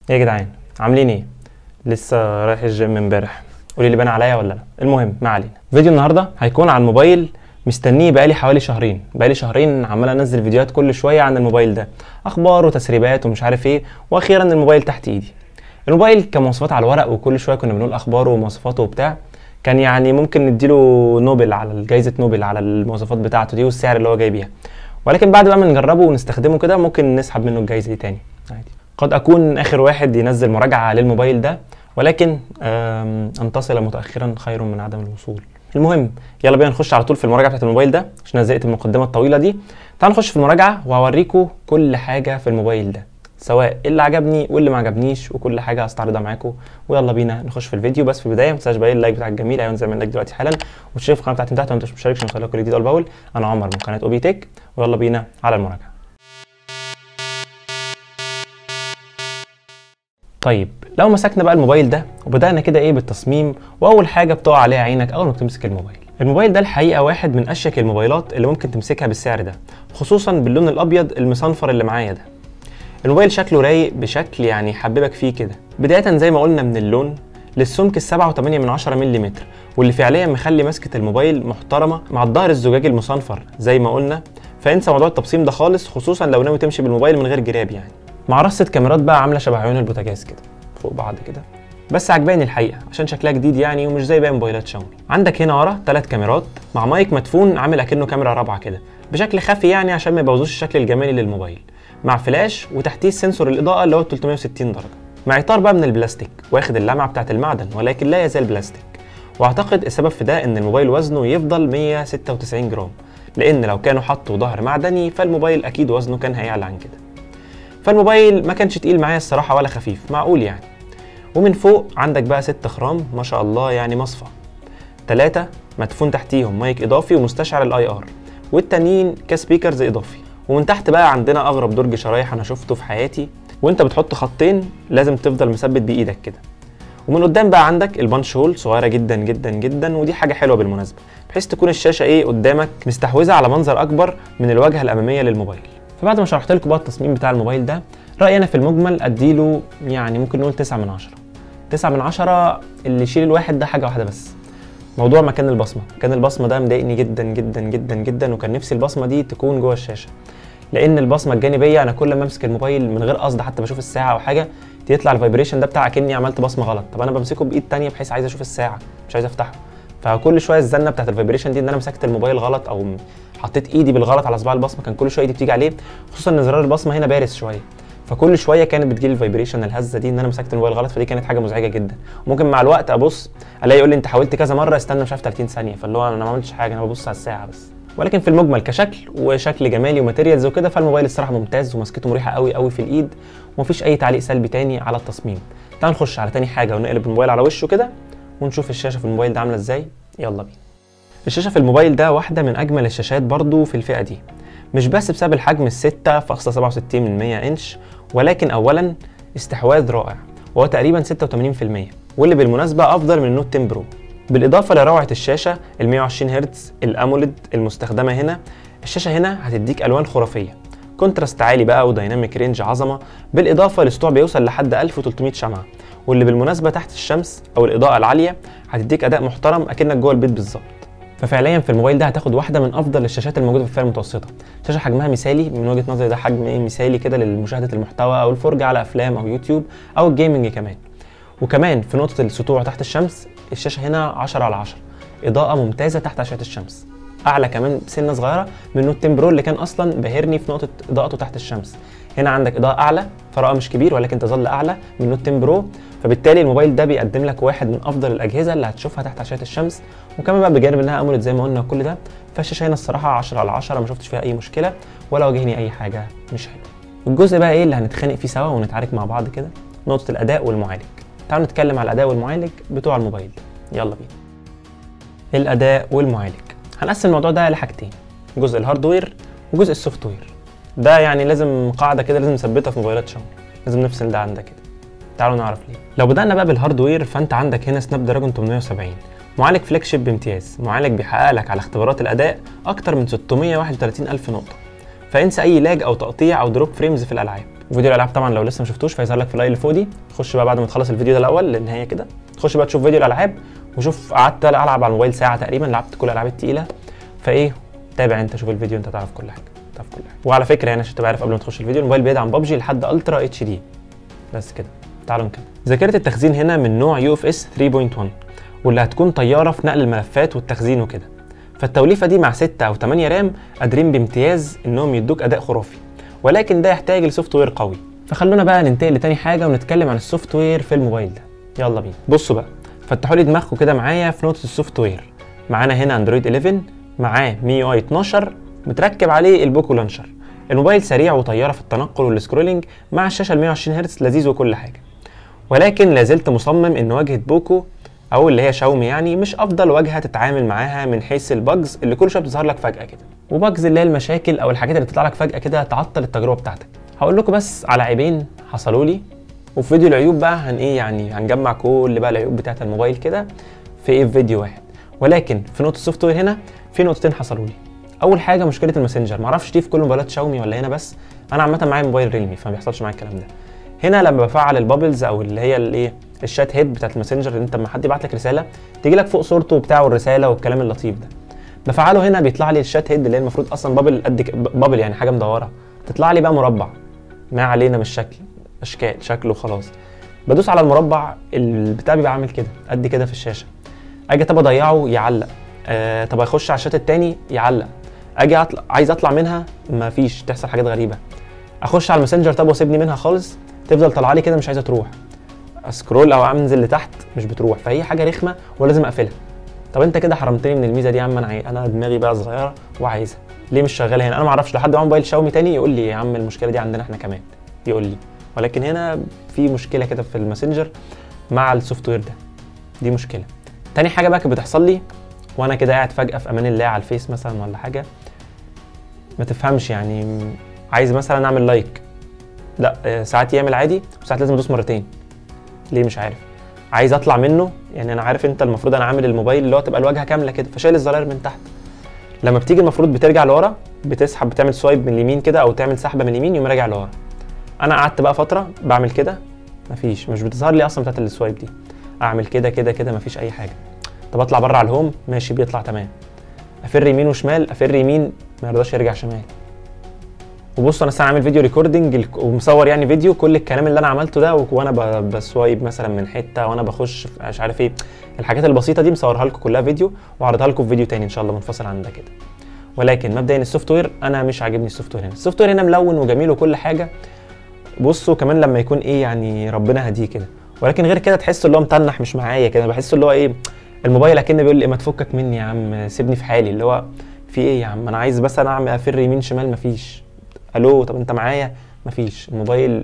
ايه يا جدعان عاملين ايه لسه رايح الجيم امبارح قولي لي بان عليا ولا لا المهم ما علينا فيديو النهارده هيكون على الموبايل مستنيه بقالي حوالي شهرين بقالي شهرين عمال انزل فيديوهات كل شويه عن الموبايل ده اخبار وتسريبات ومش عارف ايه واخيرا الموبايل تحت ايدي الموبايل كمواصفات على الورق وكل شويه كنا بنقول اخباره ومواصفاته وبتاع كان يعني ممكن نديله نوبل على جائزه نوبل على المواصفات بتاعته دي والسعر اللي هو جاي بيها ولكن بعد بقى ما نجربه ونستخدمه كده ممكن نسحب منه الجائزه دي تاني عادي قد اكون اخر واحد ينزل مراجعه للموبايل ده ولكن آم، ان تصل متاخرا خير من عدم الوصول المهم يلا بينا نخش على طول في المراجعه بتاعت الموبايل ده عشان انا زهقت من المقدمه الطويله دي تعالوا نخش في المراجعه وهوريكم كل حاجه في الموبايل ده سواء اللي عجبني واللي ما عجبنيش وكل حاجه هستعرضها معاكم ويلا بينا نخش في الفيديو بس في البدايه ما تنساش بقى اللايك بتاعك الجميل ايوه زي ما اللايك دلوقتي حالا وتشوف القناه بتاعتي من تحت وانت مش مشترك عشان يوصلك كل جديد اول باول انا عمر من قناه اوبي تك ويلا بينا على المراجعه طيب لو مسكنا بقى الموبايل ده وبدأنا كده ايه بالتصميم واول حاجه بتقع عليها عينك اول ما بتمسك الموبايل الموبايل ده الحقيقه واحد من اشيك الموبايلات اللي ممكن تمسكها بالسعر ده خصوصا باللون الابيض المصنفر اللي معايا ده الموبايل شكله رايق بشكل يعني يحببك فيه كده بدايه زي ما قلنا من اللون للسمك السبعة وتمانية من عشرة ملم واللي فعليا مخلي مسكة الموبايل محترمة مع الظهر الزجاجي المصنفر زي ما قلنا فانسى موضوع التبصيم ده خالص خصوصا لو ناوي تمشي بالموبايل من غير جراب يعني مع رصة كاميرات بقى عاملة شبه عيون البوتاجاز كده فوق بعض كده بس عجباني الحقيقة عشان شكلها جديد يعني ومش زي باقي موبايلات شاومي عندك هنا ورا ثلاث كاميرات مع مايك مدفون عامل اكنه كاميرا رابعة كده بشكل خفي يعني عشان ما يبوظوش الشكل الجمالي للموبايل مع فلاش وتحتيه سنسور الاضاءة اللي هو 360 درجة مع اطار بقى من البلاستيك واخد اللمعة بتاعت المعدن ولكن لا يزال بلاستيك واعتقد السبب في ده ان الموبايل وزنه يفضل 196 جرام لان لو كانوا حطوا ظهر معدني فالموبايل اكيد وزنه كان هيعلى عن كده فالموبايل ما كانش تقيل معايا الصراحه ولا خفيف معقول يعني ومن فوق عندك بقى ست خرام ما شاء الله يعني مصفى ثلاثة مدفون تحتيهم مايك اضافي ومستشعر الاي ار والتانيين كسبيكرز اضافي ومن تحت بقى عندنا اغرب درج شرايح انا شفته في حياتي وانت بتحط خطين لازم تفضل مثبت بايدك كده ومن قدام بقى عندك البانش هول صغيره جدا جدا جدا ودي حاجه حلوه بالمناسبه بحيث تكون الشاشه ايه قدامك مستحوذه على منظر اكبر من الواجهه الاماميه للموبايل فبعد ما شرحت لكم بقى التصميم بتاع الموبايل ده رايي انا في المجمل اديله يعني ممكن نقول 9 من 10 9 من 10 اللي يشيل الواحد ده حاجه واحده بس موضوع مكان البصمه مكان البصمه ده مضايقني جدا جدا جدا جدا وكان نفسي البصمه دي تكون جوه الشاشه لان البصمه الجانبيه انا كل ما امسك الموبايل من غير قصد حتى بشوف الساعه او حاجه يطلع الفايبريشن ده بتاع كاني عملت بصمه غلط طب انا بمسكه بايد تانية بحيث عايز اشوف الساعه مش عايز افتحه فكل شويه الزنه بتاعت الفايبريشن دي ان انا مسكت الموبايل غلط او حطيت ايدي بالغلط على صباع البصمه كان كل شويه ايدي بتيجي عليه خصوصا ان زرار البصمه هنا بارز شويه فكل شويه كانت بتجيلي الفايبريشن الهزه دي ان انا مسكت الموبايل غلط فدي كانت حاجه مزعجه جدا ممكن مع الوقت ابص الاقي يقول لي انت حاولت كذا مره استنى مش عارف 30 ثانيه فاللي هو انا ما عملتش حاجه انا ببص على الساعه بس ولكن في المجمل كشكل وشكل جمالي وماتيريالز وكده فالموبايل الصراحه ممتاز ومسكته مريحه قوي قوي في الايد ومفيش اي تعليق سلبي تاني على التصميم تعال نخش على تاني حاجه ونقلب الموبايل على وشه كده ونشوف الشاشه في الموبايل ده عامله ازاي يلا بينا الشاشه في الموبايل ده واحده من اجمل الشاشات برضو في الفئه دي مش بس بسبب الحجم ال 6.67 من 100 انش ولكن اولا استحواذ رائع وهو تقريبا 86% واللي بالمناسبه افضل من النوت 10 برو بالاضافه لروعه الشاشه ال 120 هرتز الاموليد المستخدمه هنا الشاشه هنا هتديك الوان خرافيه كونتراست عالي بقى ودايناميك رينج عظمه بالاضافه لسطوع بيوصل لحد 1300 شمعه واللي بالمناسبه تحت الشمس او الاضاءه العاليه هتديك اداء محترم اكنك جوه البيت بالظبط ففعليا في الموبايل ده هتاخد واحده من افضل الشاشات الموجوده في الفئه المتوسطه شاشه حجمها مثالي من وجهه نظري ده حجم ايه مثالي كده لمشاهده المحتوى او الفرجه على افلام او يوتيوب او الجيمنج كمان وكمان في نقطه السطوع تحت الشمس الشاشه هنا 10 على 10 اضاءه ممتازه تحت اشعه الشمس اعلى كمان سنه صغيره من نوت 10 برو اللي كان اصلا باهرني في نقطه اضاءته تحت الشمس هنا عندك اضاءه اعلى فرقها مش كبير ولكن تظل اعلى من نوت 10 برو فبالتالي الموبايل ده بيقدم لك واحد من افضل الاجهزه اللي هتشوفها تحت اشعه الشمس وكمان بقى بجانب انها اموليد زي ما قلنا كل ده فالشاشه هنا الصراحه 10 على 10 ما شفتش فيها اي مشكله ولا واجهني اي حاجه مش حلوه الجزء بقى ايه اللي هنتخانق فيه سوا ونتعارك مع بعض كده نقطه الاداء والمعالج تعالوا نتكلم على الاداء والمعالج بتوع الموبايل يلا بينا الاداء والمعالج هنقسم الموضوع ده لحاجتين جزء الهاردوير وجزء السوفت وير ده يعني لازم قاعده كده لازم نثبتها في موبايلات شاومي لازم نفصل ده عن ده كده تعالوا نعرف ليه لو بدأنا بقى بالهاردوير فانت عندك هنا سناب دراجون 870 معالج فلاج شيب بامتياز معالج بيحقق لك على اختبارات الاداء اكتر من 631 الف نقطه فانسى اي لاج او تقطيع او دروب فريمز في الالعاب وفيديو الالعاب طبعا لو لسه ما شفتوش فيظهر لك في اللاين اللي فوق دي خش بقى بعد ما تخلص الفيديو ده الاول للنهايه كده تخش بقى تشوف فيديو الالعاب وشوف قعدت العب على الموبايل ساعه تقريبا لعبت كل الالعاب التقيله فايه تابع انت شوف الفيديو انت تعرف كل حاجه تعرف كل حاجه وعلى فكره يعني عشان تبقى عارف قبل ما تخش الفيديو الموبايل بيدعم ببجي لحد الترا اتش دي بس كده تعالوا نكمل ذاكره التخزين هنا من نوع يو اف اس 3.1 واللي هتكون طياره في نقل الملفات والتخزين وكده فالتوليفه دي مع 6 او 8 رام قادرين بامتياز انهم يدوك اداء خرافي ولكن ده يحتاج لسوفت وير قوي فخلونا بقى ننتقل لتاني حاجه ونتكلم عن السوفت وير في الموبايل ده يلا بينا بصوا بقى فتحوا لي دماغكم كده معايا في نقطه السوفت وير معانا هنا اندرويد 11 معاه مي اي 12 متركب عليه البوكو لانشر الموبايل سريع وطياره في التنقل والسكرولينج مع الشاشه ال 120 هرتز لذيذ وكل حاجه ولكن لازلت مصمم ان واجهه بوكو او اللي هي شاومي يعني مش افضل واجهه تتعامل معاها من حيث البجز اللي كل شويه بتظهر لك فجاه كده وبجز اللي هي المشاكل او الحاجات اللي بتطلع لك فجاه كده تعطل التجربه بتاعتك هقول لكم بس على عيبين حصلوا لي وفي فيديو العيوب بقى هن ايه يعني هنجمع كل بقى العيوب بتاعه الموبايل كده في ايه في فيديو واحد ولكن في نقطه السوفت وير هنا في نقطتين حصلوا لي اول حاجه مشكله الماسنجر معرفش دي في كل موبايلات شاومي ولا هنا بس انا عامه معايا موبايل ريلمي فما بيحصلش معايا الكلام ده هنا لما بفعل البابلز او اللي هي الايه الشات هيد بتاعت الماسنجر اللي انت لما حد يبعت لك رساله تيجي لك فوق صورته وبتاع والرساله والكلام اللطيف ده بفعله هنا بيطلع لي الشات هيد اللي هي المفروض اصلا بابل قد ك- بابل يعني حاجه مدوره تطلع لي بقى مربع ما علينا من الشكل اشكال شكله خلاص بدوس على المربع البتاع بيبقى عامل كده قد كده في الشاشه اجي طب اضيعه يعلق آه طب اخش على الشات التاني يعلق اجي اطلع عايز اطلع منها مفيش تحصل حاجات غريبه اخش على الماسنجر طب واسيبني منها خالص تفضل طالعه لي كده مش عايزه تروح اسكرول او انزل لتحت مش بتروح فهي حاجه رخمه ولازم اقفلها طب انت كده حرمتني من الميزه دي يا عم انا عاي... انا دماغي بقى صغيره وعايزها ليه مش شغاله هنا انا ما اعرفش لو حد معاه موبايل شاومي تاني يقول لي يا عم المشكله دي عندنا احنا كمان يقول لي ولكن هنا في مشكله كده في الماسنجر مع السوفت وير ده دي مشكله تاني حاجه بقى كانت بتحصل لي وانا كده قاعد فجاه في امان الله على الفيس مثلا ولا حاجه ما تفهمش يعني عايز مثلا اعمل لايك لا آه، ساعات يعمل عادي وساعات لازم ادوس مرتين ليه مش عارف عايز اطلع منه يعني انا عارف انت المفروض انا عامل الموبايل اللي هو تبقى الواجهه كامله كده فشايل الزراير من تحت لما بتيجي المفروض بترجع لورا بتسحب بتعمل سوايب من اليمين كده او تعمل سحبه من اليمين يقوم راجع لورا انا قعدت بقى فتره بعمل كده مفيش مش بتظهر لي اصلا بتاعت السوايب دي اعمل كده كده كده مفيش اي حاجه طب اطلع بره على الهوم ماشي بيطلع تمام افر يمين وشمال افر يمين ما يرضاش يرجع شمال وبص انا لسه عامل فيديو ريكوردنج الك- ومصور يعني فيديو كل الكلام اللي انا عملته ده و- وانا ب- بسوايب مثلا من حته وانا بخش في مش عارف ايه الحاجات البسيطه دي مصورها لكم كلها فيديو وعرضها لكم في فيديو تاني ان شاء الله منفصل عن ده كده ولكن مبدئيا السوفت وير انا مش عاجبني السوفت وير هنا السوفت وير هنا ملون وجميل وكل حاجه بصوا كمان لما يكون ايه يعني ربنا هديه كده ولكن غير كده تحس اللي هو متنح مش معايا كده بحس اللي هو ايه الموبايل اكن بيقول لي ما تفكك مني يا عم سيبني في حالي اللي هو في ايه يا عم انا عايز بس انا اعمل افر يمين شمال مفيش الو طب انت معايا مفيش الموبايل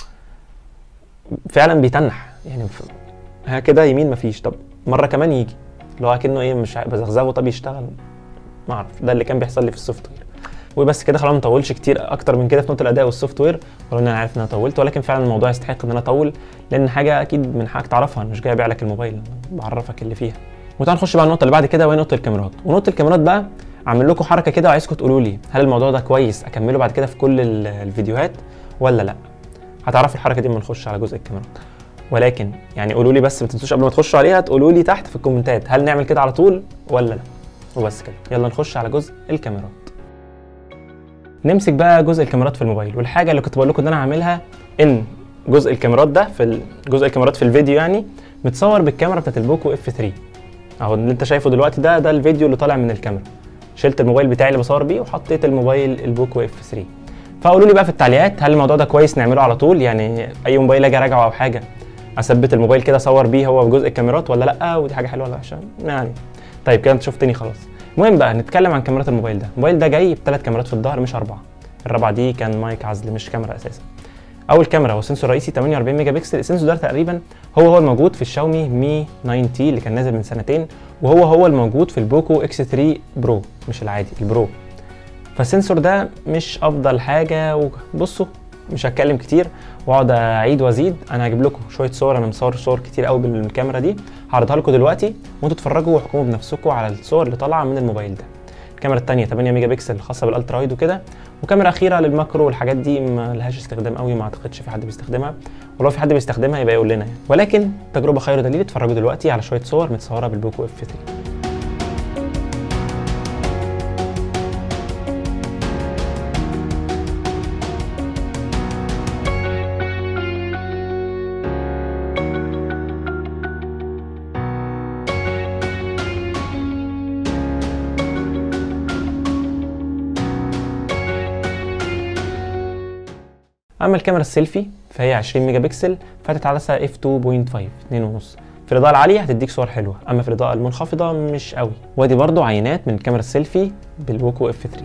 فعلا بيتنح يعني ف- ها كده يمين مفيش طب مره كمان يجي اللي هو اكنه ايه مش عارف- بزغزغه طب يشتغل ما اعرف ده اللي كان بيحصل لي في السوفت وير وبس كده خلاص ما نطولش كتير اكتر من كده في نقطه الاداء والسوفت وير ولو ان انا عارف ان انا طولت ولكن فعلا الموضوع يستحق ان انا اطول لان حاجه اكيد من حقك تعرفها أنا مش جاي ابيع لك الموبايل أنا بعرفك اللي فيها وتعال نخش بقى على النقطه اللي بعد كده وهي نقطه الكاميرات ونقطه الكاميرات بقى اعمل لكم حركه كده وعايزكم تقولوا لي هل الموضوع ده كويس اكمله بعد كده في كل ال- الفيديوهات ولا لا هتعرفوا الحركه دي لما نخش على جزء الكاميرات ولكن يعني قولوا لي بس ما تنسوش قبل ما تخشوا عليها تقولوا لي تحت في الكومنتات هل نعمل كده على طول ولا لا وبس كده يلا نخش على جزء الكاميرات نمسك بقى جزء الكاميرات في الموبايل والحاجه اللي كنت بقول لكم ان انا هعملها ان جزء الكاميرات ده في ال- جزء الكاميرات في الفيديو يعني متصور بالكاميرا بتاعت البوكو اف 3 اهو اللي انت شايفه دلوقتي ده ده الفيديو اللي طالع من الكاميرا شلت الموبايل بتاعي اللي بصور بيه وحطيت الموبايل البوكو اف 3 فقولوا لي بقى في التعليقات هل الموضوع ده كويس نعمله على طول يعني اي موبايل اجي اراجعه او حاجه اثبت الموبايل كده اصور بيه هو بجزء الكاميرات ولا لا ودي حاجه حلوه ولا وحشه يعني طيب كده انت شفتني خلاص المهم بقى نتكلم عن كاميرات الموبايل ده الموبايل ده جاي بثلاث كاميرات في الظهر مش اربعه الرابعه دي كان مايك عزل مش كاميرا اساسا اول كاميرا هو سنسور رئيسي 48 ميجا بكسل السنسور ده تقريبا هو هو الموجود في الشاومي مي 9 تي اللي كان نازل من سنتين وهو هو الموجود في البوكو اكس 3 برو مش العادي البرو فالسنسور ده مش افضل حاجه وبصوا مش هتكلم كتير واقعد اعيد وازيد انا هجيب لكم شويه صور انا مصور صور كتير قوي بالكاميرا دي هعرضها لكم دلوقتي وانتوا تتفرجوا واحكموا بنفسكم على الصور اللي طالعه من الموبايل ده الكاميرا الثانيه 8 ميجا بكسل خاصه بالالترا وايد وكده وكاميرا اخيره للماكرو والحاجات دي ما لهاش استخدام قوي ما اعتقدش في حد بيستخدمها ولو في حد بيستخدمها يبقى يقول لنا يعني. ولكن تجربه خير دليل اتفرجوا دلوقتي على شويه صور متصوره بالبوكو اف 3 اما الكاميرا السيلفي فهي 20 ميجا بكسل فاتت عدسه اف 2.5 2.5 في الاضاءه العاليه هتديك صور حلوه اما في الاضاءه المنخفضه مش قوي وادي برضو عينات من الكاميرا السيلفي بالبوكو اف 3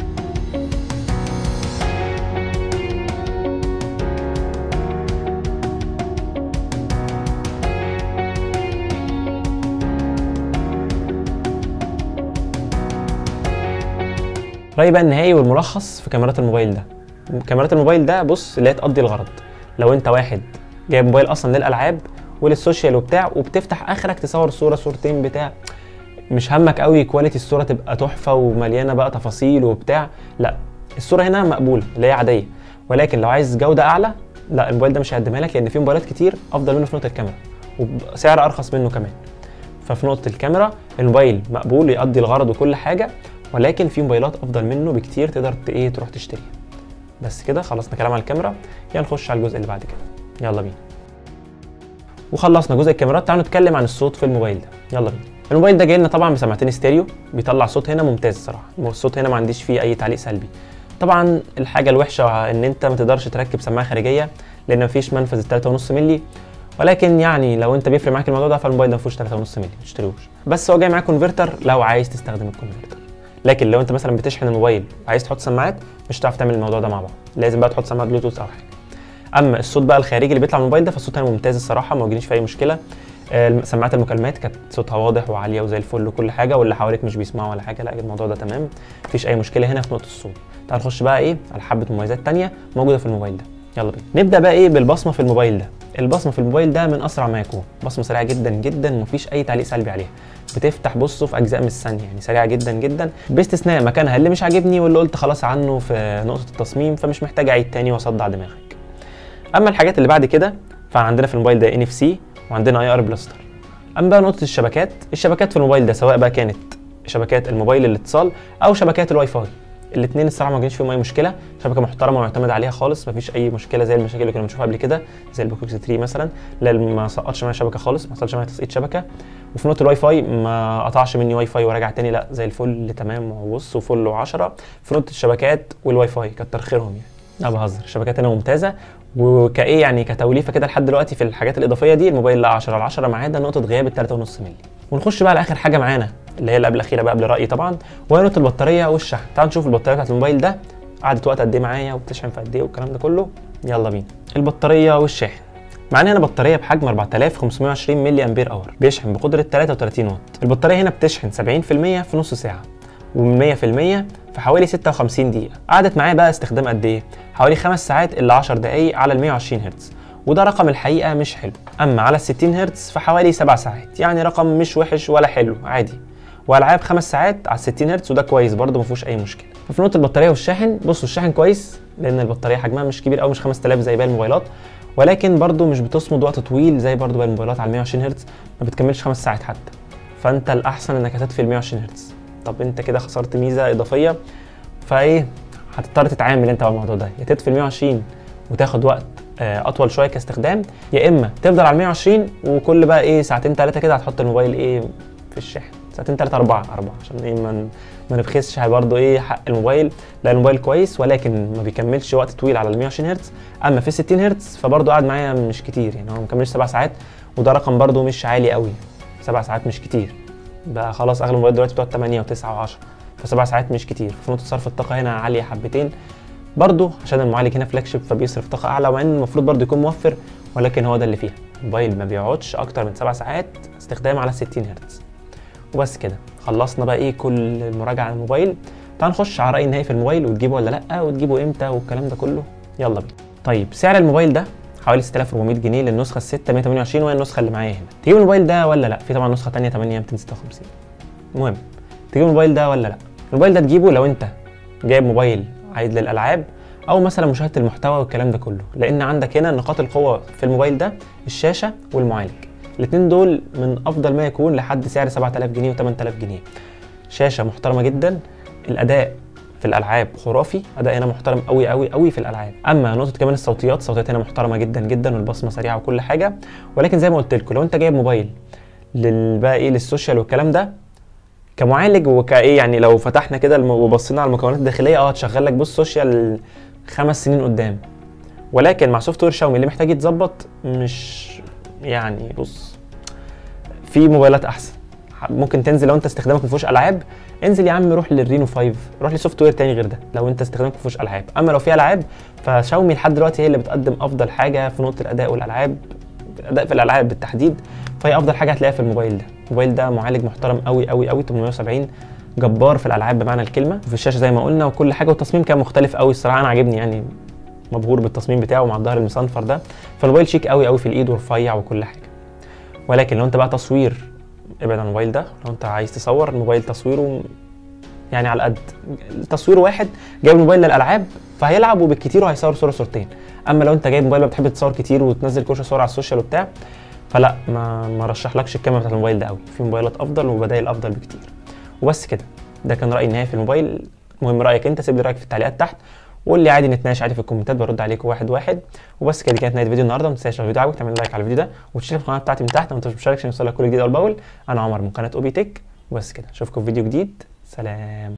رأيي بقى النهائي والملخص في كاميرات الموبايل ده كاميرات الموبايل ده بص اللي هي تقضي الغرض لو انت واحد جايب موبايل اصلا للالعاب وللسوشيال وبتاع وبتفتح اخرك تصور صوره صورتين بتاع مش همك قوي كواليتي الصوره تبقى تحفه ومليانه بقى تفاصيل وبتاع لا الصوره هنا مقبوله اللي هي عاديه ولكن لو عايز جوده اعلى لا الموبايل ده مش هيقدمها لك لان في موبايلات كتير افضل منه في نقطه الكاميرا وبسعر ارخص منه كمان ففي نقطه الكاميرا الموبايل مقبول يقضي الغرض وكل حاجه ولكن في موبايلات افضل منه بكتير تقدر ايه تروح تشتريها بس كده خلصنا كلام على الكاميرا يلا نخش على الجزء اللي بعد كده يلا بينا وخلصنا جزء الكاميرات تعالوا نتكلم عن الصوت في الموبايل ده يلا بينا الموبايل ده جاي لنا طبعا بسماعتين ستيريو بيطلع صوت هنا ممتاز الصراحه الصوت هنا ما عنديش فيه اي تعليق سلبي طبعا الحاجه الوحشه ان انت ما تقدرش تركب سماعه خارجيه لان مفيش منفذ 3.5 مللي ولكن يعني لو انت بيفرق معاك الموضوع ده فالموبايل ده ما فيهوش 3.5 مللي ما تشتريهوش بس هو جاي معاه كونفرتر لو عايز تستخدم الكونفرتر لكن لو انت مثلا بتشحن الموبايل وعايز تحط سماعات مش هتعرف تعمل الموضوع ده مع بعض لازم بقى تحط سماعه بلوتوث او حاجه اما الصوت بقى الخارجي اللي بيطلع من الموبايل ده فالصوت هنا ممتاز الصراحه ما واجهنيش في اي مشكله سماعات المكالمات كانت صوتها واضح وعاليه وزي الفل وكل حاجه واللي حواليك مش بيسمعوا ولا حاجه لا الموضوع ده تمام مفيش اي مشكله هنا في نقطه الصوت تعال نخش بقى ايه على حبه مميزات تانية موجوده في الموبايل ده يلا بينا نبدا بقى ايه بالبصمه في الموبايل ده البصمه في الموبايل ده من اسرع ما يكون بصمه سريعه جدا جدا ومفيش اي تعليق سلبي عليها بتفتح بصوا في اجزاء من الثانيه يعني سريعه جدا جدا باستثناء مكانها اللي مش عاجبني واللي قلت خلاص عنه في نقطه التصميم فمش محتاج اعيد تاني واصدع دماغك اما الحاجات اللي بعد كده فعندنا في الموبايل ده ان اف سي وعندنا اي ار بلاستر اما بقى نقطه الشبكات الشبكات في الموبايل ده سواء بقى كانت شبكات الموبايل الاتصال او شبكات الواي فاي الاثنين الصراحه ما كانش فيهم اي مشكله شبكه محترمه ومعتمد عليها خالص ما فيش اي مشكله زي المشاكل اللي كنا بنشوفها قبل كده زي البوكوكس 3 مثلا لا ما سقطش معايا شبكه خالص ما حصلش معايا تسقيط شبكه وفي نقطه الواي فاي ما قطعش مني واي فاي ورجع تاني لا زي الفل تمام وبص وفل و10 في نقطه الشبكات والواي فاي كتر خيرهم يعني لا بهزر الشبكات هنا ممتازه وكايه يعني كتوليفه كده لحد دلوقتي في الحاجات الاضافيه دي الموبايل لا 10 على 10 ما عدا نقطه غياب ال 3.5 مللي ونخش بقى على اخر حاجه معانا اللي هي اللي قبل الاخيره بقى قبل رايي طبعا وهي نقطه البطاريه والشحن تعال نشوف البطاريه بتاعت الموبايل ده قعدت وقت قد ايه معايا وبتشحن في قد ايه والكلام ده كله يلا بينا البطاريه والشاحن معانا هنا بطاريه بحجم 4520 ملي امبير اور بيشحن بقدره 33 واط البطاريه هنا بتشحن 70% في نص ساعه و100% في حوالي 56 دقيقه قعدت معايا بقى استخدام قد ايه حوالي 5 ساعات الا 10 دقائق على ال 120 هرتز وده رقم الحقيقه مش حلو اما على ال 60 هرتز فحوالي 7 ساعات يعني رقم مش وحش ولا حلو عادي والعاب 5 ساعات على 60 هرتز وده كويس برده ما فيهوش اي مشكله ففي نقطه البطاريه والشاحن بصوا الشاحن كويس لان البطاريه حجمها مش كبير قوي مش 5000 زي باقي الموبايلات ولكن برده مش بتصمد وقت طويل زي برده باقي الموبايلات على 120 هرتز ما بتكملش 5 ساعات حتى فانت الاحسن انك هتطفي ال 120 هرتز طب انت كده خسرت ميزه اضافيه فايه هتضطر تتعامل انت مع الموضوع ده يا تطفي ال 120 وتاخد وقت اطول شويه كاستخدام يا اما تفضل على 120 وكل بقى ايه ساعتين ثلاثه كده هتحط الموبايل ايه في الشاحن ساعتين ثلاثه اربعه اربعه عشان ايه ما ما نبخسش برضه ايه حق الموبايل لا الموبايل كويس ولكن ما بيكملش وقت طويل على ال 120 هرتز اما في 60 هرتز فبرضه قاعد معايا مش كتير يعني هو ما بيكملش سبع ساعات وده رقم برضه مش عالي قوي سبع ساعات مش كتير بقى خلاص اغلب الموبايلات دلوقتي بتقعد 8 و9 و10 فسبع ساعات مش كتير في نقطه صرف الطاقه هنا عاليه حبتين برضه عشان المعالج هنا فلاج شيب فبيصرف طاقه اعلى ومع ان المفروض برضه يكون موفر ولكن هو ده اللي فيها الموبايل ما بيقعدش اكتر من سبع ساعات استخدام على 60 هرتز وبس كده خلصنا بقى ايه كل المراجعه على الموبايل تعال نخش على راي النهائي في الموبايل وتجيبه ولا لا وتجيبه امتى والكلام ده كله يلا بينا طيب سعر الموبايل ده حوالي 6400 جنيه للنسخه ال 6 128 وهي النسخه اللي معايا هنا تجيب الموبايل ده ولا لا في طبعا نسخه ثانيه 8 256 المهم تجيب الموبايل ده ولا لا الموبايل ده تجيبه لو انت جايب موبايل عايز للالعاب او مثلا مشاهده المحتوى والكلام ده كله لان عندك هنا نقاط القوه في الموبايل ده الشاشه والمعالج الاثنين دول من افضل ما يكون لحد سعر 7000 جنيه و8000 جنيه شاشه محترمه جدا الاداء في الالعاب خرافي اداء هنا محترم قوي قوي قوي في الالعاب اما نقطه كمان الصوتيات الصوتيات هنا محترمه جدا جدا والبصمه سريعه وكل حاجه ولكن زي ما قلت لكم لو انت جايب موبايل للبقى ايه للسوشيال والكلام ده كمعالج وكايه يعني لو فتحنا كده الم- وبصينا على المكونات الداخليه اه هتشغل لك بص سوشيال خمس سنين قدام ولكن مع سوفت وير شاومي اللي محتاج يتظبط مش يعني بص في موبايلات احسن ممكن تنزل لو انت استخدامك ما فيهوش العاب انزل يا عم روح للرينو 5 روح لسوفت وير تاني غير ده لو انت استخدامك ما فيهوش العاب اما لو في العاب فشاومي لحد دلوقتي هي اللي بتقدم افضل حاجه في نقطه الاداء والالعاب الاداء في الالعاب بالتحديد فهي افضل حاجه هتلاقيها في الموبايل ده الموبايل ده معالج محترم قوي قوي قوي 870 جبار في الالعاب بمعنى الكلمه وفي الشاشه زي ما قلنا وكل حاجه والتصميم كان مختلف قوي الصراحه انا عاجبني يعني مبهور بالتصميم بتاعه مع الظهر المصنفر ده فالموبايل شيك قوي قوي في الايد ورفيع وكل حاجه ولكن لو انت بقى تصوير ابعد عن الموبايل ده لو انت عايز تصور الموبايل تصويره يعني على قد تصوير واحد جايب الموبايل للالعاب فهيلعب وبالكتير وهيصور صوره صورتين اما لو انت جايب موبايل بقى بتحب تصور كتير وتنزل كل شويه صور على السوشيال وبتاع فلا ما ما رشحلكش الكاميرا بتاعت الموبايل ده قوي في موبايلات افضل وبدائل افضل بكتير وبس كده ده كان رايي النهائي في الموبايل المهم رايك انت سيب لي رايك في التعليقات تحت وقول لي عادي نتناقش عادي في الكومنتات برد عليكم واحد واحد وبس كده دي كانت نهايه الفيديو النهارده ما تنساش لو الفيديو عجبك تعمل لايك على الفيديو ده وتشترك في القناه بتاعتي من تحت لو انت مش مشترك عشان يوصلك كل جديد اول باول انا عمر من قناه اوبي تك وبس كده اشوفكم في فيديو جديد سلام